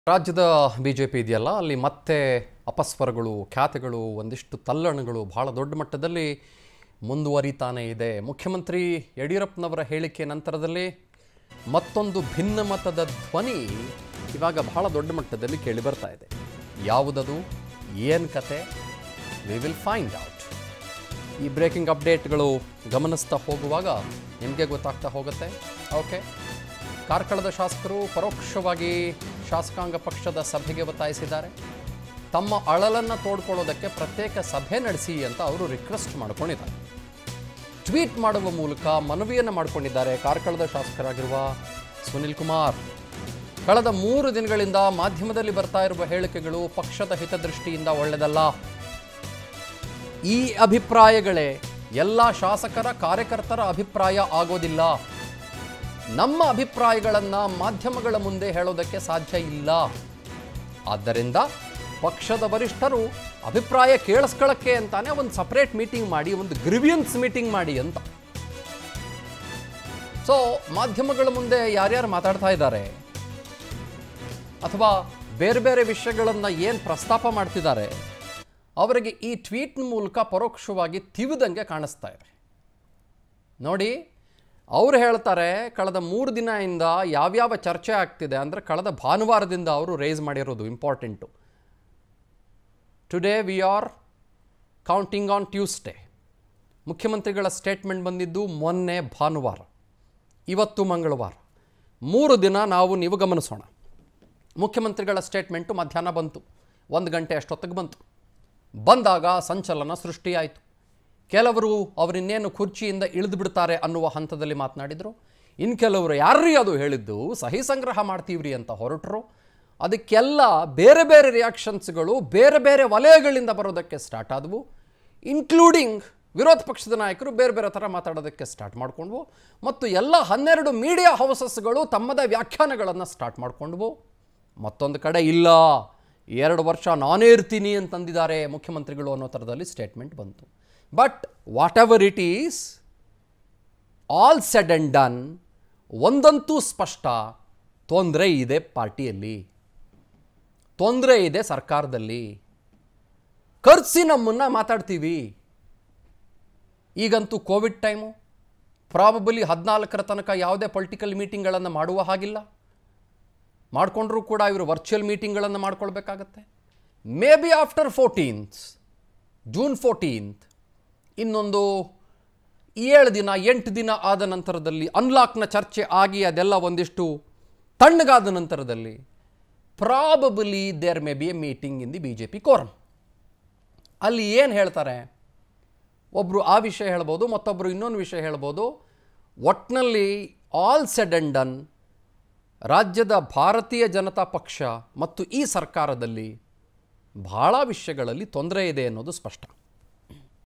ರಾಜ್ಯದ B J P ಇದೆಯಲ್ಲ ಅಲ್ಲಿ ಮತ್ತೆ ಅಪಸ್ವರಗಳು ಖ್ಯಾತೆಗಳು ಒಂದಿಷ್ಟು ತಲ್ಲಣಗಳು ಬಹಳ ದೊಡ್ಡ ಮಟ್ಟದಲ್ಲಿ ಮುಂದುವರಿತಾನೇ ಇದೆ ಮುಖ್ಯಮಂತ್ರಿ ಯಡಿಯೂರಪ್ಪನವರ ಹೇಳಿಕೆ ನಂತರದಲ್ಲಿ ಮತ್ತೊಂದು ಭಿನ್ನಮತದ ಧ್ವನಿ ಇವಾಗ ಬಹಳ ದೊಡ್ಡ ಮಟ್ಟದಲ್ಲಿ ಕೇಳಿ ಬರ್ತಾ ಇದೆ ಯಾವುದದು ಏನು ಕತೆ ವಿ ವಿಲ್ ಫೈಂಡ್ ಔಟ್ ಈ ಬ್ರೇಕಿಂಗ್ ಅಪ್ಡೇಟ್ಗಳು ಗಮನಿಸ್ತಾ ಹೋಗುವಾಗ ನಿಮಗೆ ಗೊತ್ತಾಗ್ತಾ ಹೋಗುತ್ತೆ ಓಕೆ ಕಾರ್ಕಳದ ಶಾಸಕರು ಪರೋಕ್ಷವಾಗಿ ಶಾಸಕಾಂಗ ಪಕ್ಷದ ಸಭೆಗೆ ಒತ್ತಾಯಿಸಿದ್ದಾರೆ ತಮ್ಮ ಅಳಲನ್ನು ತೋಡ್ಕೊಳ್ಳೋದಕ್ಕೆ ಪ್ರತ್ಯೇಕ ಸಭೆ ನಡೆಸಿ ಅಂತ ಅವರು ರಿಕ್ವೆಸ್ಟ್ ಮಾಡ್ಕೊಂಡಿದ್ದಾರೆ ಟ್ವೀಟ್ ಮಾಡುವ ಮೂಲಕ ಮನವಿಯನ್ನು ಮಾಡಿಕೊಂಡಿದ್ದಾರೆ ಕಾರ್ಕಳದ ಶಾಸಕರಾಗಿರುವ ಸುನಿಲ್ ಕುಮಾರ್ ಕಳೆದ ಮೂರು ದಿನಗಳಿಂದ ಮಾಧ್ಯಮದಲ್ಲಿ ಬರ್ತಾ ಇರುವ ಹೇಳಿಕೆಗಳು ಪಕ್ಷದ ಹಿತದೃಷ್ಟಿಯಿಂದ ಒಳ್ಳೆಯದಲ್ಲ ಈ ಅಭಿಪ್ರಾಯಗಳೇ ಎಲ್ಲ ಶಾಸಕರ ಕಾರ್ಯಕರ್ತರ ಅಭಿಪ್ರಾಯ ಆಗೋದಿಲ್ಲ ನಮ್ಮ ಅಭಿಪ್ರಾಯಗಳನ್ನು ಮಾಧ್ಯಮಗಳ ಮುಂದೆ ಹೇಳೋದಕ್ಕೆ ಸಾಧ್ಯ ಇಲ್ಲ ಆದ್ದರಿಂದ ಪಕ್ಷದ ವರಿಷ್ಠರು ಅಭಿಪ್ರಾಯ ಕೇಳಿಸ್ಕೊಳ್ಳೋಕ್ಕೆ ಅಂತಾನೆ ಒಂದು ಸಪರೇಟ್ ಮೀಟಿಂಗ್ ಮಾಡಿ ಒಂದು ಗ್ರಿವಿಯನ್ಸ್ ಮೀಟಿಂಗ್ ಮಾಡಿ ಅಂತ ಸೊ ಮಾಧ್ಯಮಗಳ ಮುಂದೆ ಯಾರ್ಯಾರು ಮಾತಾಡ್ತಾ ಇದ್ದಾರೆ ಅಥವಾ ಬೇರೆ ಬೇರೆ ವಿಷಯಗಳನ್ನು ಏನು ಪ್ರಸ್ತಾಪ ಮಾಡ್ತಿದ್ದಾರೆ ಅವರಿಗೆ ಈ ಟ್ವೀಟ್ ಮೂಲಕ ಪರೋಕ್ಷವಾಗಿ ತಿವಿದಂಗೆ ಕಾಣಿಸ್ತಾ ಇದೆ ನೋಡಿ ಅವ್ರು ಹೇಳ್ತಾರೆ ಕಳೆದ ಮೂರು ದಿನದಿಂದ ಯಾವ್ಯಾವ ಚರ್ಚೆ ಆಗ್ತಿದೆ ಅಂದರೆ ಕಳೆದ ಭಾನುವಾರದಿಂದ ಅವರು ರೇಸ್ ಮಾಡಿರೋದು important today we are counting on Tuesday ಮುಖ್ಯಮಂತ್ರಿಗಳ ಸ್ಟೇಟ್ಮೆಂಟ್ ಬಂದಿದ್ದು ಮೊನ್ನೆ ಭಾನುವಾರ ಇವತ್ತು ಮಂಗಳವಾರ ಮೂರು ದಿನ ನಾವು ನೀವು ಗಮನಿಸೋಣ ಮುಖ್ಯಮಂತ್ರಿಗಳ ಸ್ಟೇಟ್ಮೆಂಟು ಮಧ್ಯಾಹ್ನ ಬಂತು ಒಂದು ಗಂಟೆ ಅಷ್ಟೊತ್ತಿಗೆ ಬಂತು ಬಂದಾಗ ಸಂಚಲನ ಸೃಷ್ಟಿಯಾಯಿತು ಕೆಲವರು ಅವರಿನ್ನೇನು ಕುರ್ಚಿಯಿಂದ ಇಳಿದು ಬಿಡ್ತಾರೆ ಅನ್ನುವ ಹಂತದಲ್ಲಿ ಮಾತನಾಡಿದರು ಇನ್ನು ಕೆಲವರು ಯಾರ್ರೀ ಅದು ಹೇಳಿದ್ದು ಸಹಿ ಸಂಗ್ರಹ ಮಾಡ್ತೀವ್ರಿ ಅಂತ ಹೊರಟರು ಅದಕ್ಕೆಲ್ಲ ಬೇರೆ ಬೇರೆ ರಿಯಾಕ್ಷನ್ಸ್ಗಳು ಬೇರೆ ಬೇರೆ ವಲಯಗಳಿಂದ ಬರೋದಕ್ಕೆ ಸ್ಟಾರ್ಟ್ ಆದವು ಇನ್ಕ್ಲೂಡಿಂಗ್ ವಿರೋಧ ಪಕ್ಷದ ನಾಯಕರು ಬೇರೆ ಬೇರೆ ಥರ ಮಾತಾಡೋದಕ್ಕೆ ಸ್ಟಾರ್ಟ್ ಮಾಡಿಕೊಂಡ್ವು ಮತ್ತು ಎಲ್ಲ ಹನ್ನೆರಡು ಮೀಡಿಯಾ ಹೌಸಸ್ಗಳು ತಮ್ಮದೇ ವ್ಯಾಖ್ಯಾನಗಳನ್ನು ಸ್ಟಾರ್ಟ್ ಮಾಡಿಕೊಂಡ್ವು ಮತ್ತೊಂದು ಕಡೆ ಇಲ್ಲ ಎರಡು ವರ್ಷ ನಾನೇ ಇರ್ತೀನಿ ಅಂತಂದಿದ್ದಾರೆ ಮುಖ್ಯಮಂತ್ರಿಗಳು ಅನ್ನೋ ಥರದಲ್ಲಿ ಸ್ಟೇಟ್ಮೆಂಟ್ ಬಂತು but whatever it is all said and done ಒಂದಂತೂ ಸ್ಪಷ್ಟ ತೊಂದರೆ ಇದೆ ಪಾರ್ಟಿಯಲ್ಲಿ ತೊಂದರೆ ಇದೆ ಸರ್ಕಾರದಲ್ಲಿ ಖರ್ಚಿ ನಮ್ಮನ್ನು ಮಾತಾಡ್ತೀವಿ ಈಗಂತೂ ಕೋವಿಡ್ ಟೈಮು ಪ್ರಾಬಬಲಿ ಹದಿನಾಲ್ಕರ ತನಕ ಯಾವುದೇ ಪೊಲಿಟಿಕಲ್ ಮೀಟಿಂಗ್ಗಳನ್ನು ಮಾಡುವ ಹಾಗಿಲ್ಲ ಮಾಡಿಕೊಂಡ್ರೂ ಕೂಡ ಇವರು ವರ್ಚುವಲ್ ಮೀಟಿಂಗ್ಗಳನ್ನು ಮಾಡ್ಕೊಳ್ಬೇಕಾಗತ್ತೆ maybe after fourteenth June fourteenth ಇನ್ನೊಂದು ಏಳು ದಿನ ಎಂಟು ದಿನ ಆದ ನಂತರದಲ್ಲಿ ಅನ್ಲಾಕ್ನ ಚರ್ಚೆ ಆಗಿ ಅದೆಲ್ಲ ಒಂದಿಷ್ಟು ತಣ್ಣಗಾದ ನಂತರದಲ್ಲಿ probably there maybe a meeting in the B J P quorum ಅಲ್ಲಿ ಏನು ಹೇಳ್ತಾರೆ ಒಬ್ಬರು ಆ ವಿಷಯ ಹೇಳ್ಬೋದು ಮತ್ತೊಬ್ಬರು ಇನ್ನೊಂದು ವಿಷಯ ಹೇಳ್ಬೋದು ಒಟ್ಟಿನಲ್ಲಿ ಆಲ್ ಸೆಡ್ ಆ್ಯಂಡ್ ಡನ್ ರಾಜ್ಯದ ಭಾರತೀಯ ಜನತಾ ಪಕ್ಷ ಮತ್ತು ಈ ಸರ್ಕಾರದಲ್ಲಿ ಬಹಳ ವಿಷಯಗಳಲ್ಲಿ ತೊಂದರೆ ಇದೆ ಅನ್ನೋದು ಸ್ಪಷ್ಟ